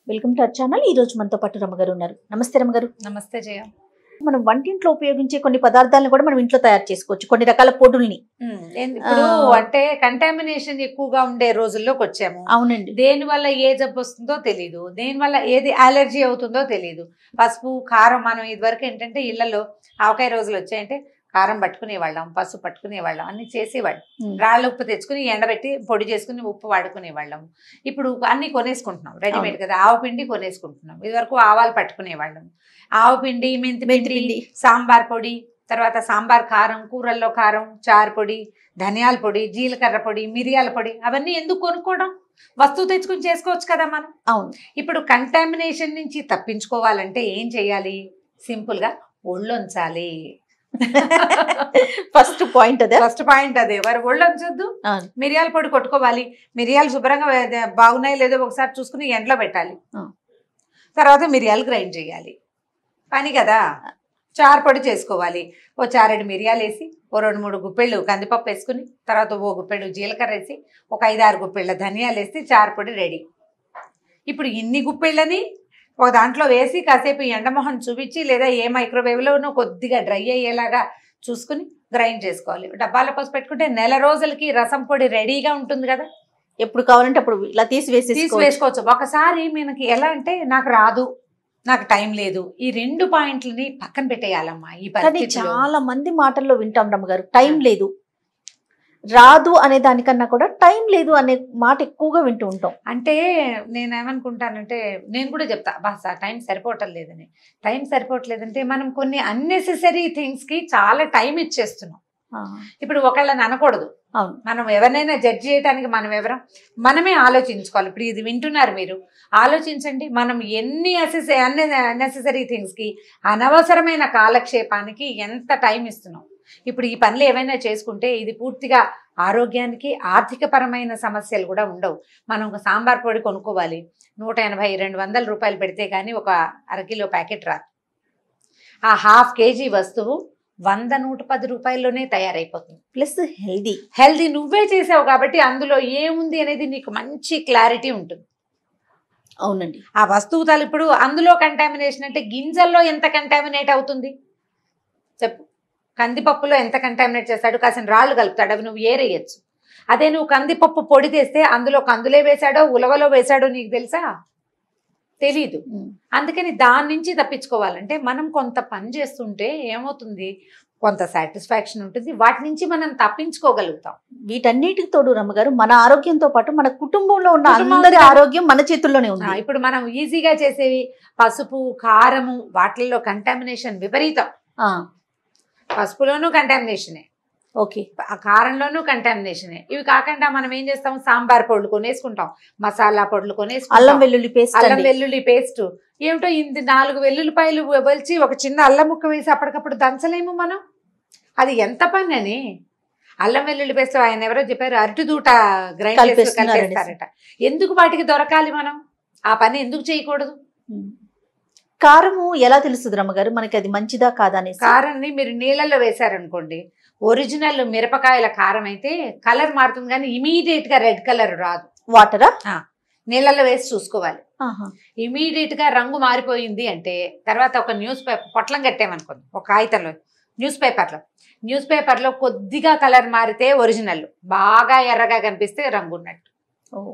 Welcome to our channel ఈ రోజు మనతో పాటు రమ్మగారు ఉన్నారు నమస్తే రమ్మగారు నమస్తే జయ మనం వంటింట్లో ఉపయోగించే కొన్ని పదార్థాలను కూడా మనం ఇంట్లో తయారు చేసుకోవచ్చు కొన్ని రకాల పొడుల్ని ఇప్పుడు ఆ. అంటే కంటామినేషన్ ఎక్కువగా ఉండే రోజుల్లోకి వచ్చాము అవునండి దేని వల్ల ఏ జబ్బు వస్తుందో తెలియదు దేని వల్ల ఏది అలర్జీ అవుతుందో తెలియదు పసుపు కారం మనం ఇదివరకు ఏంటంటే ఇళ్లలో ఆవకాయ రోజులు వచ్చాయంటే కారం పట్టుకునేవాళ్ళం పసుపు పట్టుకునేవాళ్ళం అన్ని చేసేవాళ్ళం ఉమ్. రాళ్ళ ఉప్పు తెచ్చుకుని ఎండబెట్టి పొడి చేసుకుని ఉప్పు వాడుకునేవాళ్ళం ఇప్పుడు అన్ని కొనేసుకుంటున్నాం రెడీమేడ్ కదా ఆవ పిండి కొనేసుకుంటున్నాం ఇదివరకు ఆవాలు పట్టుకునేవాళ్ళం ఆవ పిండి మెంతి పిండి పిండి. సాంబార్ పొడి తర్వాత సాంబార్ కారం కూరల్లో కారం చారు పొడి ధనియాల పొడి జీలకర్ర పొడి మిరియాల పొడి అవన్నీ ఎందుకు కొనుక్కోవడం వస్తువు తెచ్చుకుని చేసుకోవచ్చు కదా మనం అవును ఇప్పుడు కంటామినేషన్ నుంచి తప్పించుకోవాలంటే ఏం చేయాలి సింపుల్ గా ఒళ్ళొంచాలి ఫస్ట్ పాయింట్ అదే ఫస్ట్ పాయింట్ అదే మరి ఒళ్ళొంచొద్దు అవును. మిరియాల పొడి కొట్టుకోవాలి మిరియాలు శుభ్రంగా వే- బాగున్నాయి లేదో ఒకసారి చూసుకుని ఎండలో పెట్టాలి ఆ. తర్వాత మిరియాలు గ్రైండ్ చేయాలి పని కదా చారు పొడి చేసుకోవాలి ఓ చారెడు మిరియాలు వేసి ఓ రెండు మూడు గుప్పెళ్ళు కందిపప్పు వేసుకుని తర్వాత ఓ గుప్పెడు జీలకర్ర వేసి ఒక ఐదు ఆరు గుప్పెళ్ళ ధనియాలు వేసి చారు పొడి రెడీ ఇప్పుడు ఇన్ని గుప్పెళ్ళని ఒక దాంట్లో వేసి కాసేపు ఎండమొహం చూపించి లేదా ఏ మైక్రోవేవ్లోనూ కొద్దిగా డ్రై అయ్యేలాగా చూసుకుని గ్రైండ్ చేసుకోవాలి డబ్బాలో పోసి పెట్టుకుంటే నెల రోజులకి రసం పొడి రెడీగా ఉంటుంది కదా ఎప్పుడు కావాలంటే అప్పుడు ఇలా తీసి తీసి వేసేసి వేసుకోవచ్చు ఒకసారి మనకి ఎలా అంటే నాకు రాదు నాకు టైం లేదు ఈ రెండు పాయింట్లని పక్కన పెట్టేయాలమ్మా ఈ కానీ పరిస్థితిలో చాలా మంది మాటల్లో వింటాం రమ్మగారు టైం లేదు రాదు అనే దానికన్నా కూడా టైం లేదు అనే మాట ఎక్కువగా వింటూ ఉంటాం అంటే నేను ఏమనుకుంటానంటే నేను కూడా చెప్తా బాస్ ఆ టైం సరిపోవటం లేదని టైం సరిపోవట్లేదంటే మనం కొన్ని అన్నెసెసరీ థింగ్స్కి చాలా టైం ఇచ్చేస్తున్నాం ఆ, ఇప్పుడు ఒకళ్ళని అనకూడదు అవును మనం ఎవరినైనా జడ్జ్ చేయడానికి మనం ఎవరం మనమే ఆలోచించుకోవాలి ఇప్పుడు ఇది వింటున్నారు మీరు ఆలోచించండి మనం ఎన్ని అసెస్ అన్ని నెససరీ థింగ్స్కి అనవసరమైన కాలక్షేపానికి ఎంత టైం ఇస్తున్నాం ఇప్పుడు ఈ పనులు ఏవైనా చేసుకుంటే ఇది పూర్తిగా ఆరోగ్యానికి ఆర్థిక పరమైన సమస్యలు కూడా ఉండవు మనం ఒక సాంబార్ పొడి కొనుక్కోవాలి నూట ఎనభై రెండు వందల రూపాయలు పెడితే కానీ ఒక అరకిలో ప్యాకెట్ రాదు ఆ హాఫ్ కేజీ వస్తువు వంద నూట పది రూపాయల్లోనే తయారైపోతుంది ప్లస్ హెల్దీ హెల్దీ నువ్వే చేసావు కాబట్టి అందులో ఏముంది అనేది నీకు మంచి క్లారిటీ ఉంటుంది అవునండి ఆ వస్తువు తల ఇప్పుడు అందులో కంటామినేషన్ అంటే గింజల్లో ఎంత కంటామినేట్ అవుతుంది చెప్పు కందిపప్పులో ఎంత కంటామినేట్ చేస్తాడు కాసిన రాళ్ళు కలుపుతాడు అవి నువ్వు ఏరేయచ్చు అదే నువ్వు కందిపప్పు పొడి తెస్తే అందులో కందులే వేశాడో ఉలవలో వేశాడో నీకు తెలుసా తెలీదు ఉమ్. అందుకని దాని నుంచి తప్పించుకోవాలంటే మనం కొంత పని చేస్తుంటే ఏమవుతుంది కొంత సాటిస్ఫాక్షన్ ఉంటుంది వాటి నుంచి మనం తప్పించుకోగలుగుతాం వీటన్నిటికి తోడు రమ్మగారు మన ఆరోగ్యంతో పాటు మన కుటుంబంలో ఉన్న కుటుంబంలో అందరి ఉన్న- ఆరోగ్యం మన చేతుల్లోనే ఆ, ఉంది ఇప్పుడు మనం ఈజీగా చేసేవి పసుపు కారము వాటిల్లో కంటామినేషన్ విపరీతం ఆ, పసుపులోనూ కంటామినేషనే ఓకే ఆ కారంలోనూ కంటామినేషనే ఇవి కాకుండా మనం ఏం చేస్తాం సాంబార్ పొడులు కొనేసుకుంటాం మసాలా పొడులు అల్లం కొనేసుకుంటాం వెల్లుల్లి పేస్ట్ అల్లం అండి వెల్లుల్లి పేస్ట్ ఏమిటో ఇంత నాలుగు వెల్లుల్లిపాయలు వలిచి ఒక చిన్న అల్లం ముక్క వేసి అప్పటికప్పుడు దంచలేము మనం అది ఎంత పని అని అల్లం వెల్లుల్లి పేస్ట్ ఆయన ఎవరో చెప్పారు అరటి దూట గ్రైండ్ చేసి కలిపేస్తున్నారు కలిపేస్తారట ఎందుకు వాటికి దొరకాలి మనం ఆ పని ఎందుకు చేయకూడదు ఉమ్. కారము ఎలా తెలుస్తుంది రమ్మగారు మనకి అది మంచిదా కాదా అనేసి కారాన్ని మీరు నీళ్ళల్లో వేశారనుకోండి ఒరిజినల్ మిరపకాయల కారం అయితే కలర్ మారుతుంది కానీ ఇమీడియట్ గా రెడ్ కలర్ రాదు వాటరా నీళ్ళల్లో వేసి చూసుకోవాలి ఆహా. ఇమీడియట్ గా రంగు మారిపోయింది అంటే తర్వాత ఒక న్యూస్ పేపర్ పొట్లం కట్టామనుకోండి ఒక కాగితంలో న్యూస్ పేపర్లో న్యూస్ పేపర్లో కొద్దిగా కలర్ మారితే ఒరిజినల్ బాగా ఎర్రగా కనిపిస్తే రంగు ఉన్నట్టు ఓ.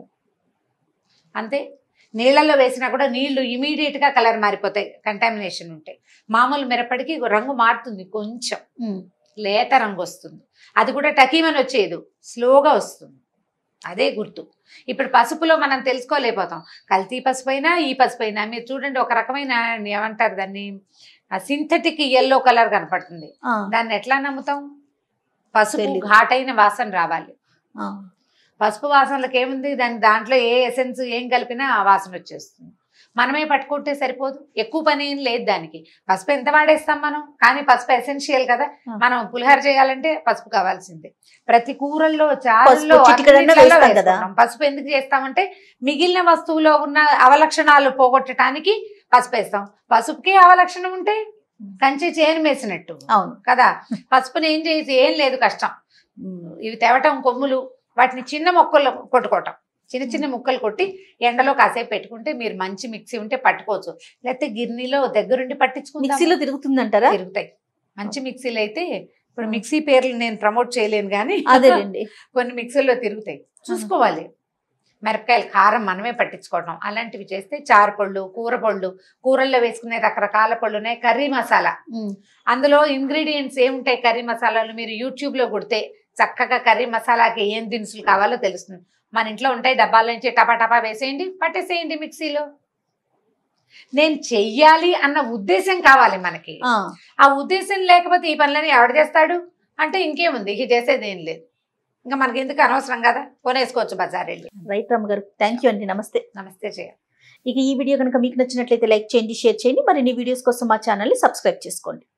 అంతే నీళ్ళల్లో వేసినా కూడా నీళ్లు ఇమీడియట్ గా కలర్ మారిపోతాయి కంటామినేషన్ ఉంటాయి మామూలు మిరపడికి రంగు మారుతుంది కొంచెం ఉమ్. లేత రంగు వస్తుంది అది కూడా టకీమని వచ్చేది స్లోగా వస్తుంది అదే గుర్తు ఇప్పుడు పసుపులో మనం తెలుసుకోలేకపోతాం కల్తీ పసుపు అయినా ఈ పసుపు అయినా మీరు చూడండి ఒక రకమైన ఏమంటారు దాన్ని సింథటిక్ ఎల్లో కలర్ కనపడుతుంది ఆ, దాన్ని ఎట్లా నమ్ముతాం పసుపు తెలీదు. ఘాటైన వాసన రావాలి ఆ. పసుపు వాసనలకు ఏముంది దాని దాంట్లో ఏ ఎసెన్స్ ఏం కలిపినా ఆ వాసన వచ్చేస్తుంది మనమే పట్టుకుంటే సరిపోదు ఎక్కువ పని ఏం లేదు దానికి పసుపు ఎంత వాడేస్తాం మనం కానీ పసుపు ఎసెన్షియల్ కదా ఆ. మనం పులిహోర చేయాలంటే పసుపు కావాల్సిందే ప్రతి కూరల్లో చారుల్లో పసుపు చిటికెడన్నా అన్నిట్లలో వేస్తాం కదా. వేసుకుంటాం. పసుపు ఎందుకు చేస్తామంటే మిగిలిన వస్తువులో ఉన్న అవలక్షణాలు పోగొట్టడానికి పసుపు వేస్తాం పసుపుకి అవలక్షణం ఉంటే కంచి చేను వేసినట్టు అవును కదా పసుపుని ఏం చేసి ఏం లేదు కష్టం ఉమ్, ఇవి తేవటం కొమ్ములు వాటిని చిన్న మొక్కలు కొట్టుకోవటం చిన్న చిన్న ముక్కలు కొట్టి ఎండలో కాసేపు పెట్టుకుంటే మీరు మంచి మిక్సీ ఉంటే పట్టుకోవచ్చు లేకపోతే గిన్నెలో దగ్గరుండి పట్టించుకుంటే మిక్సీలో తిరుగుతుందంటారా తిరుగుతాయి మంచి మిక్సీలు అయితే ఇప్పుడు మిక్సీ పేర్లు నేను ప్రమోట్ చేయలేను కానీ అదేలేండి కొన్ని మిక్సీల్లో తిరుగుతాయి చూసుకోవాలి మిరపకాయలు కారం మనమే పట్టించుకోవడం అలాంటివి చేస్తే చారు పళ్ళు కూర పళ్ళు కూరల్లో వేసుకునే రకరకాల పళ్ళు ఉన్నాయి కర్రీ మసాలా ఉమ్. అందులో ఇంగ్రీడియంట్స్ ఏముంటాయి కర్రీ మసాలాలు మీరు యూట్యూబ్లో కొడితే చక్కగా కర్రీ మసాలాకి ఏం దినుసులు కావాలో తెలుస్తుంది మన ఇంట్లో ఉంటాయి డబ్బాల నుంచి టపా టపా వేసేయండి పట్టేసేయండి మిక్సీలో నేను చెయ్యాలి అన్న ఉద్దేశం కావాలి మనకి ఆ, ఆ ఉద్దేశం లేకపోతే ఈ పనులని ఎవడు చేస్తాడు అంటే ఇంకేముంది ఇక చేసేది ఏం లేదు ఇంకా మనకి ఎందుకు అనవసరం కదా కొనేసుకోవచ్చు బజార్ వెళ్ళి రైట్ రమ్మ గారు థ్యాంక్ యూ అండి నమస్తే నమస్తే చేయ ఇక ఈ వీడియో కనుక మీకు నచ్చినట్లయితే లైక్ చేయండి షేర్ చేయండి మరిన్ని వీడియోస్ కోసం మా ఛానల్ని సబ్స్క్రైబ్ చేసుకోండి